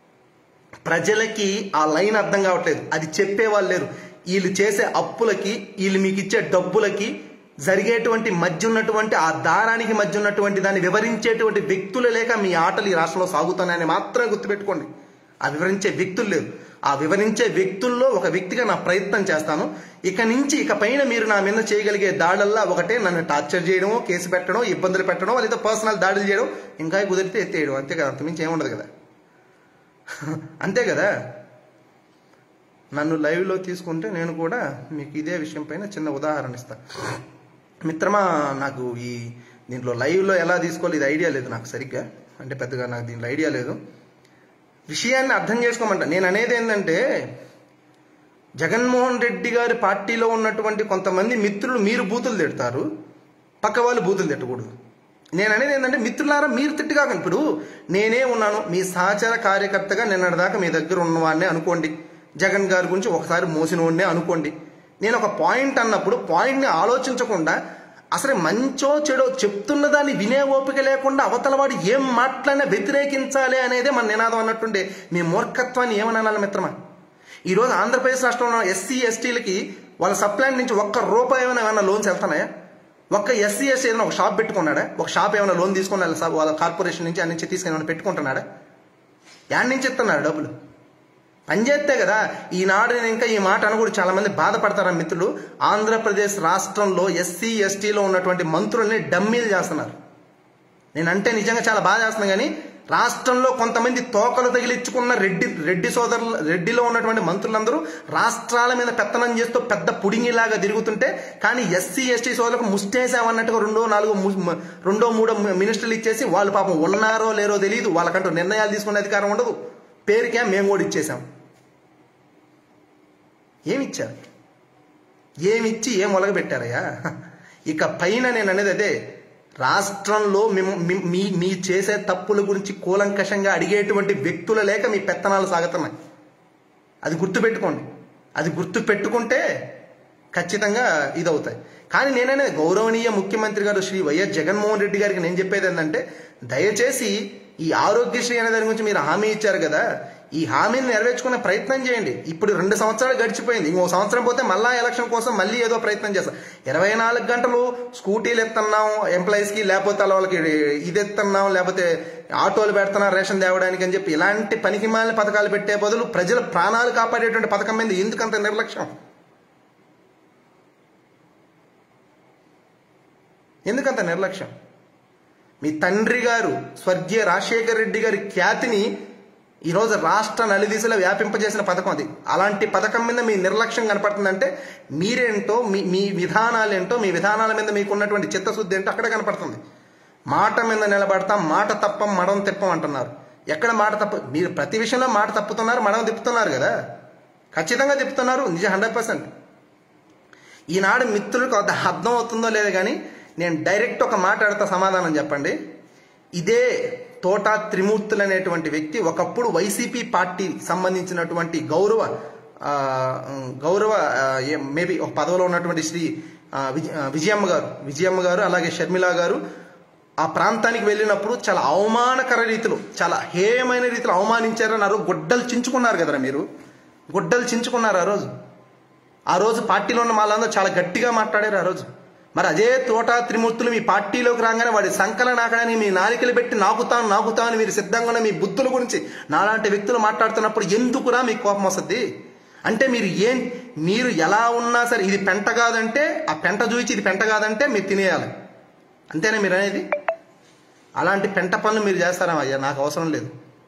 ప్రజలకి ఆ లైన్ అర్థం కావట్లేదు అది చెప్పేవాళ్ళు లేరు వీళ్ళు చేసే అప్పులకి వీళ్ళు మీకు ఇచ్చే డబ్బులకి జరిగేటువంటి మధ్య ఉన్నటువంటి ఆ దారానికి మధ్య ఉన్నటువంటి దాన్ని వివరించేటువంటి వ్యక్తులు లేక మీ ఆటలు ఈ రాష్ట్రంలో సాగుతున్నాయని మాత్రమే గుర్తుపెట్టుకోండి ఆ వివరించే వ్యక్తులు లేరు ఆ వివరించే వ్యక్తుల్లో ఒక వ్యక్తిగా నా ప్రయత్నం చేస్తాను ఇక నుంచి ఇక పైన మీరు నా మీద చేయగలిగే దాడుల్లా ఒకటే నన్ను టార్చర్ చేయడమో కేసు పెట్టడం ఇబ్బందులు పెట్టడం లేదా పర్సనల్ దాడులు చేయడం ఇంకా కుదిరితే ఎత్తేయడం అంతే కదా అంతమించి ఏముండదు కదా అంతే కదా నన్ను లైవ్లో తీసుకుంటే నేను కూడా మీకు ఇదే విషయం పైన చిన్న ఉదాహరణ ఇస్తా మిత్రమా నాకు ఈ దీంట్లో లైవ్లో ఎలా తీసుకోవాలి ఇది ఐడియా లేదు నాకు సరిగ్గా అంటే పెద్దగా నాకు దీంట్లో ఐడియా లేదు విషయాన్ని అర్థం చేసుకోమంట నేను అనేది ఏంటంటే జగన్మోహన్ రెడ్డి గారి పార్టీలో ఉన్నటువంటి కొంతమంది మిత్రులు మీరు బూతులు తిడతారు పక్క వాళ్ళు బూతులు తిట్టకూడదు నేను అనేది ఏంటంటే మిత్రులారా మీరు తిట్టుగా ఇప్పుడు నేనే ఉన్నాను మీ సహచర కార్యకర్తగా నిన్నటిదాకా మీ దగ్గర ఉన్నవాడినే అనుకోండి జగన్ గారి గురించి ఒకసారి మోసినవాడినే అనుకోండి నేను ఒక పాయింట్ అన్నప్పుడు పాయింట్ని ఆలోచించకుండా అసలు మంచో చెడో చెప్తున్న దాన్ని వినే ఓపిక లేకుండా అవతల వాడు ఏం మాట్లాడినా వ్యతిరేకించాలి అనేదే మన నినాదం అన్నట్టుండే మీ మూర్ఖత్వాన్ని ఏమని అనాలి మిత్రమా ఈరోజు ఆంధ్రప్రదేశ్ రాష్ట్రంలో ఎస్సీ ఎస్టీలకి వాళ్ళ సప్లైన్ నుంచి ఒక్క రూపాయి ఏమైనా ఏమైనా లోన్స్ వెళ్తున్నాయా ఒక్క ఎస్సీ ఎస్సీ ఏదైనా ఒక షాప్ పెట్టుకున్నాడా ఒక షాప్ ఏమైనా లోన్ తీసుకుని వాళ్ళ సా- వాళ్ళ కార్పొరేషన్ నుంచి అన్ని నుంచి తీసుకుని ఏమైనా పెట్టుకుంటున్నాడా యాడ్ నుంచి ఇస్తున్నాడు డబ్బులు పని చేస్తే కదా ఈనాడు నేను ఇంకా ఈ మాట అనకూడదు చాలా మంది బాధపడతారా మిత్రులు ఆంధ్రప్రదేశ్ రాష్ట్రంలో ఎస్సీ ఎస్టీలో ఉన్నటువంటి మంత్రుల్ని డమ్మీలు చేస్తున్నారు నేను అంటే నిజంగా చాలా బాధ చేస్తున్నాను కానీ రాష్ట్రంలో కొంతమంది తోకలు తగిలించుకున్న రెడ్డి రెడ్డి సోదరులు రెడ్డిలో ఉన్నటువంటి మంత్రులందరూ రాష్ట్రాల మీద పెత్తనం చేస్తూ పెద్ద పుడింగిలాగా తిరుగుతుంటే కానీ ఎస్సీ ఎస్టీ సోదరులకు ముష్టేసామన్నట్టుగా రెండో నాలుగో ము- రెండో మూడో మినిస్టర్లు ఇచ్చేసి వాళ్ళు పాపం ఉన్నారో లేరో తెలియదు వాళ్ళకంటూ నిర్ణయాలు తీసుకునే అధికారం ఉండదు పేరుకే మేము కూడా ఇచ్చేసాం ఏమిచ్చారు ఏమిచ్చి ఏం మొలగబెట్టారయ్యా ఇక పైన నేను అనేది అదే రాష్ట్రంలో మేము మీ- మీ మీ చేసే తప్పుల గురించి కూలంకషంగా అడిగేటువంటి వ్యక్తుల లేక మీ పెత్తనాలు సాగుతున్నాయి అది గుర్తుపెట్టుకోండి అది గుర్తు పెట్టుకుంటే ఖచ్చితంగా ఇదవుతాయి కానీ నేననే గౌరవనీయ ముఖ్యమంత్రి గారు శ్రీ వైఎస్ జగన్మోహన్ రెడ్డి గారికి నేను చెప్పేది ఏంటంటే దయచేసి ఈ ఆరోగ్యశ్రీ అనే దాని గురించి మీరు హామీ ఇచ్చారు కదా ఈ హామీని నెరవేర్చుకునే ప్రయత్నం చేయండి ఇప్పుడు రెండు సంవత్సరాలు గడిచిపోయింది ఇంకో సంవత్సరం పోతే మళ్ళా ఎలక్షన్ కోసం మళ్ళీ ఏదో ప్రయత్నం చేస్తాం ఇరవై నాలుగు గంటలు స్కూటీలు ఎత్తున్నాం ఎంప్లాయీస్కి లేకపోతే అలా వాళ్ళకి ఇది ఎత్తున్నాం లేకపోతే ఆటోలు పెడుతున్నాం రేషన్ తేవడానికి అని చెప్పి ఇలాంటి పనికిమాలిన పథకాలు పెట్టే బదులు ప్రజల ప్రాణాలు కాపాడేటువంటి పథకం మీద ఎందుకంత నిర్లక్ష్యం ఎందుకంత నిర్లక్ష్యం మీ తండ్రి గారు స్వర్గీయ రాజశేఖర రెడ్డి గారి ఖ్యాతిని ఈరోజు రాష్ట్ర నలుదిశలో వ్యాపింపజేసిన పథకం అది అలాంటి పథకం మీద మీ నిర్లక్ష్యం కనపడుతుందంటే మీరేంటో మీ మీ విధానాలేంటో మీ విధానాల మీద మీకు ఉన్నటువంటి చిత్తశుద్ధి ఏంటో అక్కడ కనపడుతుంది మాట మీద నిలబడతాం మాట తప్పం మడం తిప్పం అంటున్నారు ఎక్కడ మాట తప్ప మీరు ప్రతి విషయంలో మాట తప్పుతున్నారు మడం తిప్పుతున్నారు కదా ఖచ్చితంగా తిప్పుతున్నారు నిజ హండ్రెడ్ పర్సెంట్ ఈనాడు మిత్రులకు అది అర్థం అవుతుందో లేదో కానీ నేను డైరెక్ట్ ఒక మాట్లాడతా సమాధానం చెప్పండి ఇదే తోట త్రిమూర్తులు అనేటువంటి వ్యక్తి ఒకప్పుడు వైసీపీ పార్టీ సంబంధించినటువంటి గౌరవ ఆ, గౌరవ మేబీ ఒక పదవిలో ఉన్నటువంటి శ్రీ ఆ, విజ- ఆ, విజయమ్మ గారు విజయమ్మ గారు అలాగే షర్మిల గారు ఆ ప్రాంతానికి వెళ్ళినప్పుడు చాలా అవమానకర రీతిలో చాలా హేయమైన రీతిలో అవమానించారన్నారు గొడ్డలు చించుకున్నారు కదరా మీరు గొడ్డలు చించుకున్నారు ఆ రోజు ఆ రోజు పార్టీలో ఉన్న వాళ్ళందరూ చాలా గట్టిగా మాట్లాడారు ఆ రోజు మరి అదే తోట త్రిమూర్తులు మీ పార్టీలోకి రాగానే వాడి సంకలన నాకడని మీ నాలికలు పెట్టి నాకుతాను నాకుతాను అని మీరు సిద్ధంగా ఉన్న మీ బుద్ధుల గురించి నాలాంటి వ్యక్తులు మాట్లాడుతున్నప్పుడు ఎందుకురా మీకు కోపం వస్తుంది అంటే మీరు ఏం మీరు ఎలా ఉన్నా సరే ఇది పెంట కాదంటే ఆ పెంట చూచి ఇది పెంట కాదంటే మీరు తినేయాలి అంతేనా మీరు అనేది అలాంటి పెంట పనులు మీరు చేస్తారా అయ్యా నాకు అవసరం లేదు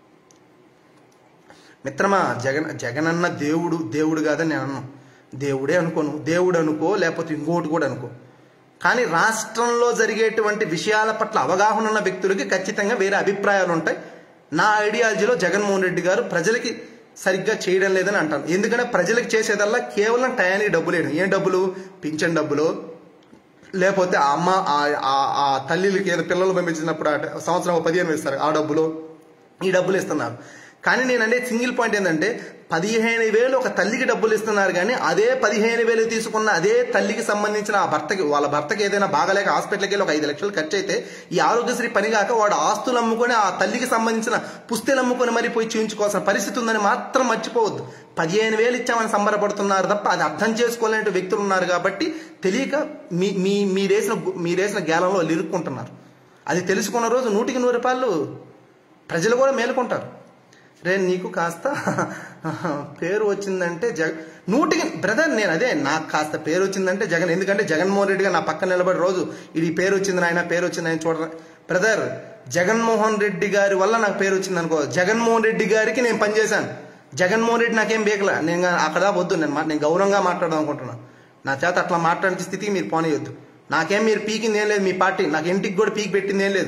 మిత్రమా జగన్ జగనన్న దేవుడు దేవుడు కాదని నేను అన్నాను దేవుడే అనుకోను దేవుడు అనుకో లేకపోతే ఇంకోటి కూడా అనుకో కానీ రాష్ట్రంలో జరిగేటువంటి విషయాల పట్ల అవగాహన ఉన్న వ్యక్తులకి ఖచ్చితంగా వేరే అభిప్రాయాలు ఉంటాయి నా ఐడియాలజీలో జగన్మోహన్ రెడ్డి గారు ప్రజలకి సరిగ్గా చేయడం లేదని అంటాను ఎందుకంటే ప్రజలకు చేసేదల్లా కేవలం టయానికి డబ్బులు వేయడం ఏం డబ్బులు పింఛన్ డబ్బులు లేకపోతే ఆ అమ్మ ఆ- ఆ- ఆ తల్లికి ఏదో పిల్లలు పంపించినప్పుడు ఆ సంవత్సరం ఒక పదిహేను ఇస్తారు ఆ డబ్బులు ఈ డబ్బులు ఇస్తున్నారు కానీ నేను అంటే సింగిల్ పాయింట్ ఏంటంటే పదిహేను వేలు ఒక తల్లికి డబ్బులు ఇస్తున్నారు కానీ అదే పదిహేను వేలు తీసుకున్న అదే తల్లికి సంబంధించిన ఆ భర్తకి వాళ్ళ భర్తకి ఏదైనా బాగలేక హాస్పిటల్కి వెళ్ళి ఒక ఐదు లక్షలు ఖర్చు అయితే ఈ ఆరోగ్యశ్రీ పని కాక వాడు ఆస్తులు అమ్ముకొని ఆ తల్లికి సంబంధించిన పుస్తలు అమ్ముకొని మరి పోయి చూయించుకోవాల్సిన పరిస్థితి ఉందని మాత్రం మర్చిపోవద్దు పదిహేను వేలు ఇచ్చామని సంబరపడుతున్నారు తప్ప అది అర్థం చేసుకోలేని వ్యక్తులు ఉన్నారు కాబట్టి తెలియక మీ మీ మీరేసిన గు- మీరేసిన గేలంలో వాళ్ళు ఇరుక్కుంటున్నారు అది తెలుసుకున్న రోజు నూటికి నూరు రూపాయలు ప్రజలు కూడా మేలుకుంటారు రే నీకు కాస్త పేరు వచ్చిందంటే జగ నూటికి బ్రదర్ నేను అదే నాకు కాస్త పేరు వచ్చిందంటే జగన్ ఎందుకంటే జగన్మోహన్ రెడ్డి గారు నా పక్కన నిలబడి రోజు ఇది పేరు వచ్చింది నాయన పేరు వచ్చింది ఆయన చూడరా బ్రదర్ జగన్మోహన్ రెడ్డి గారి వల్ల నాకు పేరు వచ్చింది అనుకో జగన్మోహన్ రెడ్డి గారికి నేను పనిచేశాను జగన్మోహన్ రెడ్డి నాకేం బేకలా నేను అక్కడ వద్దు నేను మా- నేను గౌరవంగా మాట్లాడదాం అనుకుంటున్నాను నా చేత అట్లా మాట్లాడే స్థితికి మీరు పోనీయొద్దు నాకేం మీరు పీకింది ఏం లేదు మీ పార్టీ నాకు ఇంటికి కూడా పీకి పెట్టింది ఏం లేదు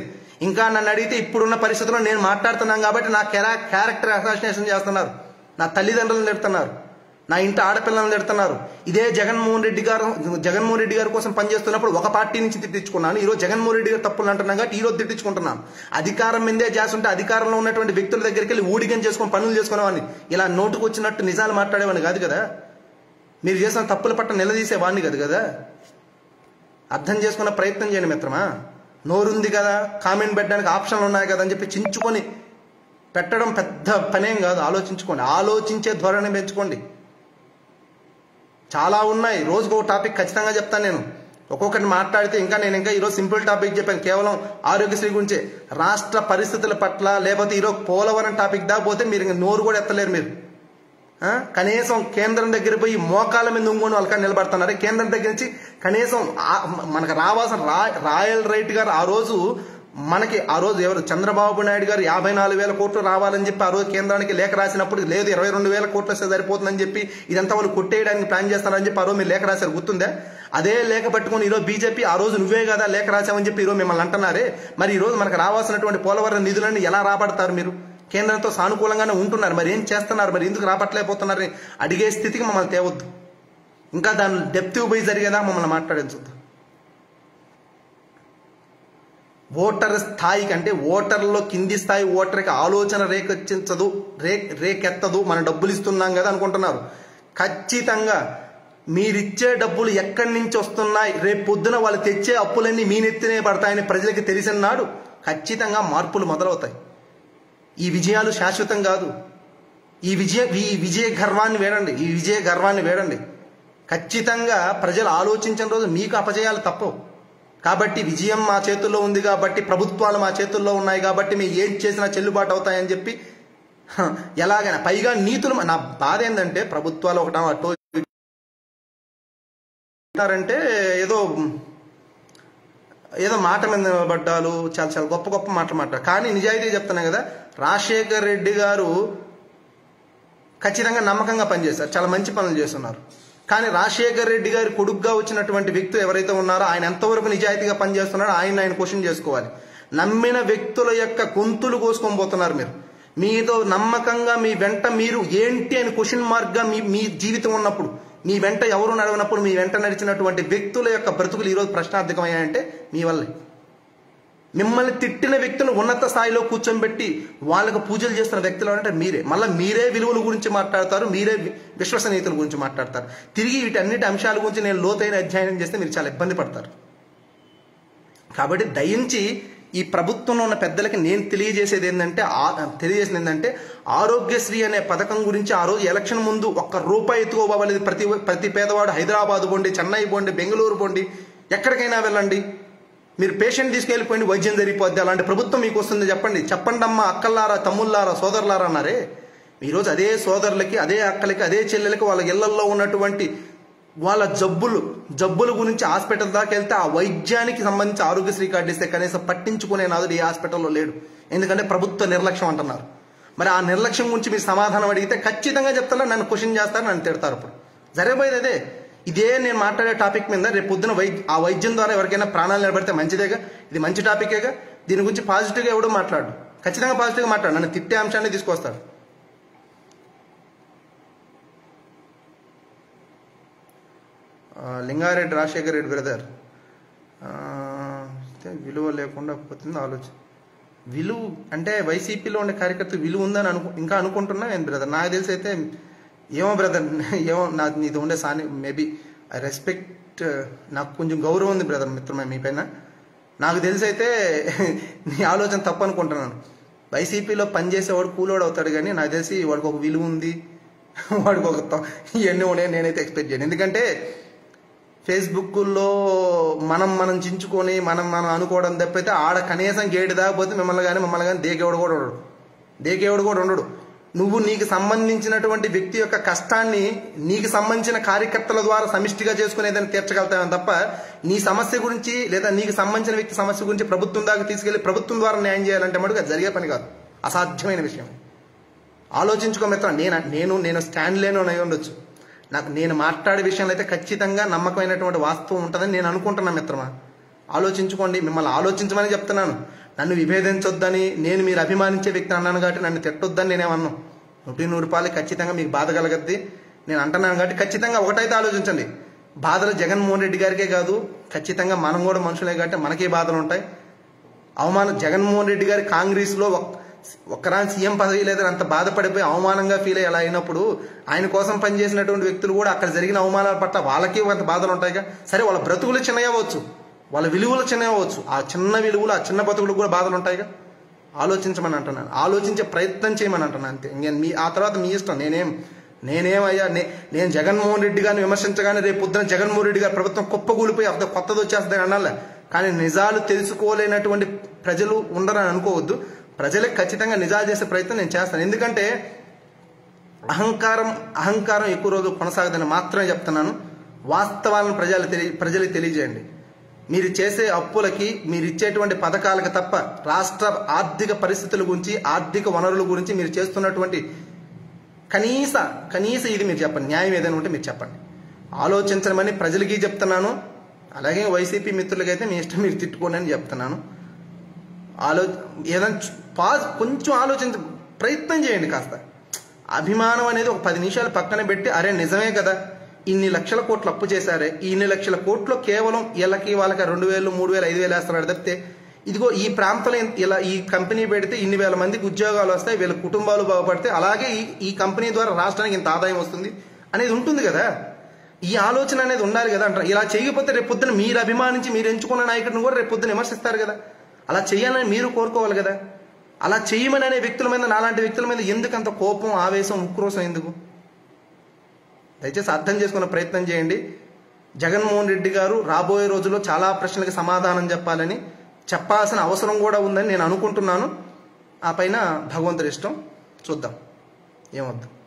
ఇంకా నన్ను అడిగితే ఇప్పుడున్న పరిస్థితుల్లో నేను మాట్లాడుతున్నాను కాబట్టి నా క్యారా క్యారెక్టర్ అసాసినేషన్ చేస్తున్నారు నా తల్లిదండ్రులను తిడుతున్నారు నా ఇంటి ఆడపిల్లలను తిడుతున్నారు ఇదే జగన్మోహన్ రెడ్డి గారు జగన్మోహన్ రెడ్డి గారి కోసం పనిచేస్తున్నప్పుడు ఒక పార్టీ నుంచి తిట్టించుకున్నాను ఈరోజు జగన్మోహన్ రెడ్డి గారు తప్పులు అంటున్నాను కాబట్టి ఈరోజు తిట్టించుకుంటున్నాను అధికారం మీదే చేస్తుంటే అధికారంలో ఉన్నటువంటి వ్యక్తుల దగ్గరికి వెళ్ళి ఊడిగం చేసుకొని పనులు చేసుకునేవాడిని ఇలా నోటుకు వచ్చినట్టు నిజాలు మాట్లాడేవాడిని కాదు కదా మీరు చేసిన తప్పుల పట్ల నిలదీసేవాడిని కాదు కదా అర్థం చేసుకున్న ప్రయత్నం చేయండి మిత్రమా నోరుంది కదా కామెంట్ పెట్టడానికి ఆప్షన్లు ఉన్నాయి కదా అని చెప్పి చించుకొని పెట్టడం పెద్ద పనేం కాదు ఆలోచించుకోండి ఆలోచించే ధోరణి పెంచుకోండి చాలా ఉన్నాయి రోజుకు ఒక టాపిక్ ఖచ్చితంగా చెప్తాను నేను ఒక్కొక్కటి మాట్లాడితే ఇంకా నేను ఇంకా ఈరోజు సింపుల్ టాపిక్ చెప్పాను కేవలం ఆరోగ్యశ్రీ గురించే రాష్ట్ర పరిస్థితుల పట్ల లేకపోతే ఈరోజు పోలవరం టాపిక్ దాకా పోతే మీరు ఇంకా నోరు కూడా ఎత్తలేరు మీరు ఆ? కనీసం కేంద్రం దగ్గర పోయి మోకాల మీద ఉంగుని వాళ్ళకి నిలబడుతున్నారు కేంద్రం దగ్గర నుంచి కనీసం ఆ- మనకు రావాల్సిన రా రాయల్ రైట్ గారు ఆ రోజు మనకి ఆ రోజు ఎవరు చంద్రబాబు నాయుడు గారు యాభై నాలుగు వేల కోట్లు రావాలని చెప్పి ఆ రోజు కేంద్రానికి లేఖ రాసినప్పుడు లేదు ఇరవై రెండు వేల కోట్లు వస్తే సరిపోతుందని చెప్పి ఇదంతా వాళ్ళు కొట్టేయడానికి ప్లాన్ చేస్తారని చెప్పి ఆ రోజు మీరు లేఖ రాశారు గుర్తుందా అదే లేఖ పట్టుకొని ఈరోజు బీజేపీ ఆ రోజు నువ్వే కదా లేఖ రాశామని చెప్పి ఈరోజు మిమ్మల్ని అంటున్నారే మరి ఈ రోజు మనకు రావాల్సినటువంటి పోలవరం నిధులను ఎలా రాబడతారు మీరు కేంద్రంతో సానుకూలంగానే ఉంటున్నారు మరి ఏం చేస్తున్నారు మరి ఎందుకు రాబట్టలేకపోతున్నారు అడిగే స్థితికి మమ్మల్ని తేవద్దు ఇంకా దాని డెప్త్ పోయి జరిగేదా మమ్మల్ని మాట్లాడించొద్దు ఓటర్ స్థాయికి అంటే ఓటర్లో కింది స్థాయి ఓటర్కి ఆలోచన రేకెచ్చించదు రే రేకెత్తదు మనం డబ్బులు ఇస్తున్నాం కదా అనుకుంటున్నారు ఖచ్చితంగా మీరిచ్చే డబ్బులు ఎక్కడి నుంచి వస్తున్నాయి రేపు పొద్దున వాళ్ళు తెచ్చే అప్పులన్నీ మీ నెత్తినే పడతాయని ప్రజలకి తెలిసిన నాడు ఖచ్చితంగా మార్పులు మొదలవుతాయి ఈ విజయాలు శాశ్వతం కాదు ఈ విజయ ఈ విజయ గర్వాన్ని వేడండి ఈ విజయ గర్వాన్ని వేడండి ఖచ్చితంగా ప్రజలు ఆలోచించిన రోజు మీకు అపజయాలు తప్పవు కాబట్టి విజయం మా చేతుల్లో ఉంది కాబట్టి ప్రభుత్వాలు మా చేతుల్లో ఉన్నాయి కాబట్టి మేము ఏం చేసినా చెల్లుబాటు అవుతాయని చెప్పి హ, ఎలాగైనా పైగా నీతులు నా బాధ ఏంటంటే ప్రభుత్వాలు ఒకట అటో అంటారంటే ఏదో ఏదో మాట మీద నిలబడ్డాలు చాలా చాలా గొప్ప గొప్ప మాటలు మాట్లాడారు కానీ నిజాయితీ చెప్తున్నా కదా రాజశేఖర్ రెడ్డి గారు ఖచ్చితంగా నమ్మకంగా పనిచేశారు చాలా మంచి పనులు చేస్తున్నారు కానీ రాజశేఖర్ రెడ్డి గారి కొడుకుగా వచ్చినటువంటి వ్యక్తులు ఎవరైతే ఉన్నారో ఆయన ఎంతవరకు నిజాయితీగా పనిచేస్తున్నారో ఆయన ఆయన క్వశ్చన్ చేసుకోవాలి నమ్మిన వ్యక్తుల యొక్క గొంతులు కోసుకొని పోతున్నారు మీరు మీతో నమ్మకంగా మీ వెంట మీరు ఏంటి అని క్వశ్చన్ మార్క్గా మీ మీ జీవితం ఉన్నప్పుడు మీ వెంట ఎవరు నడవనప్పుడు మీ వెంట నడిచినటువంటి వ్యక్తుల యొక్క బ్రతుకులు ఈరోజు ప్రశ్నార్థకమయ్యాయంటే మీ వల్లే మిమ్మల్ని తిట్టిన వ్యక్తులను ఉన్నత స్థాయిలో కూర్చోబెట్టి వాళ్ళకు పూజలు చేస్తున్న వ్యక్తులు అంటే మీరే మళ్ళీ మీరే విలువల గురించి మాట్లాడతారు మీరే వి- విశ్వసనీయతల గురించి మాట్లాడతారు తిరిగి వీటన్నిటి అంశాల గురించి నేను లోతైన అధ్యయనం చేస్తే మీరు చాలా ఇబ్బంది పడతారు కాబట్టి దయించి ఈ ప్రభుత్వంలో ఉన్న పెద్దలకి నేను తెలియజేసేది ఏంటంటే ఆ- తెలియజేసింది ఏంటంటే ఆరోగ్యశ్రీ అనే పథకం గురించి ఆ రోజు ఎలక్షన్ ముందు ఒక్క రూపాయి ఎత్తుకోవాలి ప్రతి ప్రతి పేదవాడు హైదరాబాద్ పోండి చెన్నై పోండి బెంగళూరు పోండి ఎక్కడికైనా వెళ్ళండి మీరు పేషెంట్ తీసుకెళ్ళిపోయింది వైద్యం జరిగిపోద్ది అలాంటి ప్రభుత్వం మీకు వస్తుంది చెప్పండి చెప్పండి అమ్మా అక్కల్లారా తమ్ముళ్ళారా సోదరులారా అన్నారే ఈరోజు అదే సోదరులకి అదే అక్కలకి అదే చెల్లెలకి వాళ్ళ ఇళ్లల్లో ఉన్నటువంటి వాళ్ళ జబ్బులు జబ్బుల గురించి హాస్పిటల్ దాకా వెళ్తే ఆ వైద్యానికి సంబంధించి ఆరోగ్యశ్రీ కార్డు ఇస్తే కనీసం పట్టించుకునే నాదుడు ఈ హాస్పిటల్లో లేడు ఎందుకంటే ప్రభుత్వ నిర్లక్ష్యం అంటున్నారు మరి ఆ నిర్లక్ష్యం గురించి మీరు సమాధానం అడిగితే ఖచ్చితంగా చెప్తారా నన్ను క్వశ్చన్ చేస్తారు నన్ను తిడతారు అప్పుడు జరగబోయేది అదే ఇదే నేను మాట్లాడే టాపిక్ మీద రేపు పొద్దున వైద్య ఆ వైద్యం ద్వారా ఎవరికైనా ప్రాణాలు నిలబడితే మంచిదేగా ఇది మంచి టాపికేగా దీని గురించి పాజిటివ్గా ఎవడో మాట్లాడు ఖచ్చితంగా పాజిటివ్గా మాట్లాడు నన్ను తిట్టే అంశాన్ని తీసుకొస్తాడు ఆ, లింగారెడ్డి రాజశేఖర్ రెడ్డి బ్రదర్ ఆ, అయితే విలువ లేకుండా పోతుంది ఆలోచన విలువ అంటే వైసీపీలో ఉండే కార్యకర్త విలువ ఉందని అనుకు ఇంకా అనుకుంటున్నా నేను బ్రదర్ నాకు తెలిసి అయితే ఏమో బ్రదర్ ఏమో నా నీది ఉండే సాని మేబీ ఐ రెస్పెక్ట్ నాకు కొంచెం గౌరవం ఉంది బ్రదర్ మిత్రమే మీ పైన నాకు తెలిసి అయితే నీ ఆలోచన తప్పు అనుకుంటున్నాను వైసీపీలో పనిచేసేవాడు కూలోడు అవుతాడు కానీ నాకు తెలిసి వాడికి ఒక విలువ ఉంది వాడికి ఒక త- ఇవన్నీ ఉన్నాయి నేనైతే ఎక్స్పెక్ట్ చేయను ఎందుకంటే ఫేస్బుక్లో మనం మనం చించుకొని మనం మనం అనుకోవడం తప్పితే ఆడ కనీసం గేటు దాకపోతే మిమ్మల్ని కానీ మమ్మల్ని కానీ దేకేవాడు కూడా ఉండడు దేకేవాడు కూడా ఉండడు నువ్వు నీకు సంబంధించినటువంటి వ్యక్తి యొక్క కష్టాన్ని నీకు సంబంధించిన కార్యకర్తల ద్వారా సమిష్టిగా చేసుకునేదాన్ని తీర్చగలుగుతావని తప్ప నీ సమస్య గురించి లేదా నీకు సంబంధించిన వ్యక్తి సమస్య గురించి ప్రభుత్వం దాకా తీసుకెళ్లి ప్రభుత్వం ద్వారా న్యాయం చేయాలంటే మటుకు అది జరిగే పని కాదు అసాధ్యమైన విషయం ఆలోచించుకో మిత్రం నేను నేను నేను స్టాండ్ లేను అయి ఉండొచ్చు నాకు నేను మాట్లాడే విషయంలో అయితే ఖచ్చితంగా నమ్మకమైనటువంటి వాస్తవం ఉంటుందని నేను అనుకుంటున్నా మిత్రమా ఆలోచించుకోండి మిమ్మల్ని ఆలోచించమని చెప్తున్నాను నన్ను విభేదించొద్దని నేను మీరు అభిమానించే వ్యక్తిని అన్నాను కాబట్టి నన్ను తిట్టొద్దని నేనేమన్నాను నూటి నూరు రూపాయలు ఖచ్చితంగా మీకు బాధ కలగద్ది నేను అంటున్నాను కాబట్టి ఖచ్చితంగా ఒకటైతే ఆలోచించండి బాధలు జగన్మోహన్ రెడ్డి గారికే కాదు ఖచ్చితంగా మనం కూడా మనుషులే కాబట్టి మనకే బాధలు ఉంటాయి అవమానం జగన్మోహన్ రెడ్డి గారి కాంగ్రెస్లో ఒక్- ఒక్కరాని సీఎం పదవి లేదని అంత బాధపడిపోయి అవమానంగా ఫీల్ అయ్యి అలా అయినప్పుడు ఆయన కోసం పనిచేసినటువంటి వ్యక్తులు కూడా అక్కడ జరిగిన అవమానాల పట్ల వాళ్ళకి కొంత బాధలు ఉంటాయిగా సరే వాళ్ళ బ్రతుకులు చిన్నయవచ్చు వాళ్ళ విలువలు చిన్నయవచ్చు ఆ చిన్న విలువలు ఆ చిన్న బ్రతుకులు కూడా బాధలు ఉంటాయిగా ఆలోచించమని అంటున్నాను ఆలోచించే ప్రయత్నం చేయమని అంటున్నాను అంతే ఇంకేం మీ ఆ తర్వాత మీ ఇష్టం నేనేం నేనేమయ్యా నే నేను జగన్మోహన్ రెడ్డి గారిని విమర్శించగానే రేపు పొద్దున జగన్మోహన్ రెడ్డి గారి ప్రభుత్వం కుప్పగూలిపోయి అర్థం కొత్తది వచ్చేస్తుంది అనాలే కానీ నిజాలు తెలుసుకోలేనటువంటి ప్రజలు ఉండరని అనుకోవద్దు ప్రజలకు ఖచ్చితంగా నిజాలు చేసే ప్రయత్నం నేను చేస్తాను ఎందుకంటే అహంకారం అహంకారం ఎక్కువ రోజులు కొనసాగదని మాత్రమే చెప్తున్నాను వాస్తవాలను ప్రజలు తెలియ ప్రజలకు తెలియజేయండి మీరు చేసే అప్పులకి మీరు ఇచ్చేటువంటి పథకాలకు తప్ప రాష్ట్ర ఆర్థిక పరిస్థితుల గురించి ఆర్థిక వనరుల గురించి మీరు చేస్తున్నటువంటి కనీస కనీస ఇది మీరు చెప్పండి న్యాయం ఏదైనా ఉంటే మీరు చెప్పండి ఆలోచించమని ప్రజలకి చెప్తున్నాను అలాగే వైసీపీ మిత్రులకైతే మీ ఇష్టం మీరు తిట్టుకోండి అని చెప్తున్నాను ఆలో ఏదైనా చు- పాజ్ కొంచెం ఆలోచించ ప్రయత్నం చేయండి కాస్త అభిమానం అనేది ఒక పది నిమిషాలు పక్కన పెట్టి అరే నిజమే కదా ఇన్ని లక్షల కోట్లు అప్పు చేశారే ఈ ఇన్ని లక్షల కోట్లు కేవలం వీళ్ళకి వాళ్ళకి రెండు వేలు మూడు వేలు ఐదు వేలు వేస్తున్నాడు తప్పితే ఇదిగో ఈ ప్రాంతంలో ఇంత- ఇలా ఈ కంపెనీ పెడితే ఇన్ని వేల మందికి ఉద్యోగాలు వస్తాయి వీళ్ళ కుటుంబాలు బాగుపడితే అలాగే ఈ ఈ కంపెనీ ద్వారా రాష్ట్రానికి ఇంత ఆదాయం వస్తుంది అనేది ఉంటుంది కదా ఈ ఆలోచన అనేది ఉండాలి కదా అంటారు ఇలా చేయకపోతే రేపు పొద్దున మీరు అభిమానించి మీరు ఎంచుకున్న నాయకుడిని కూడా రేపు పొద్దున విమర్శిస్తారు కదా అలా చేయాలని మీరు కోరుకోవాలి కదా అలా చేయమని అనే వ్యక్తుల మీద నాలాంటి వ్యక్తుల మీద ఎందుకు అంత కోపం ఆవేశం ఉక్రోశం ఎందుకు దయచేసి అర్థం చేసుకునే ప్రయత్నం చేయండి జగన్మోహన్ రెడ్డి గారు రాబోయే రోజుల్లో చాలా ప్రశ్నలకు సమాధానం చెప్పాలని చెప్పాల్సిన అవసరం కూడా ఉందని నేను అనుకుంటున్నాను ఆ పైన భగవంతుడి ఇష్టం చూద్దాం ఏమొద్దు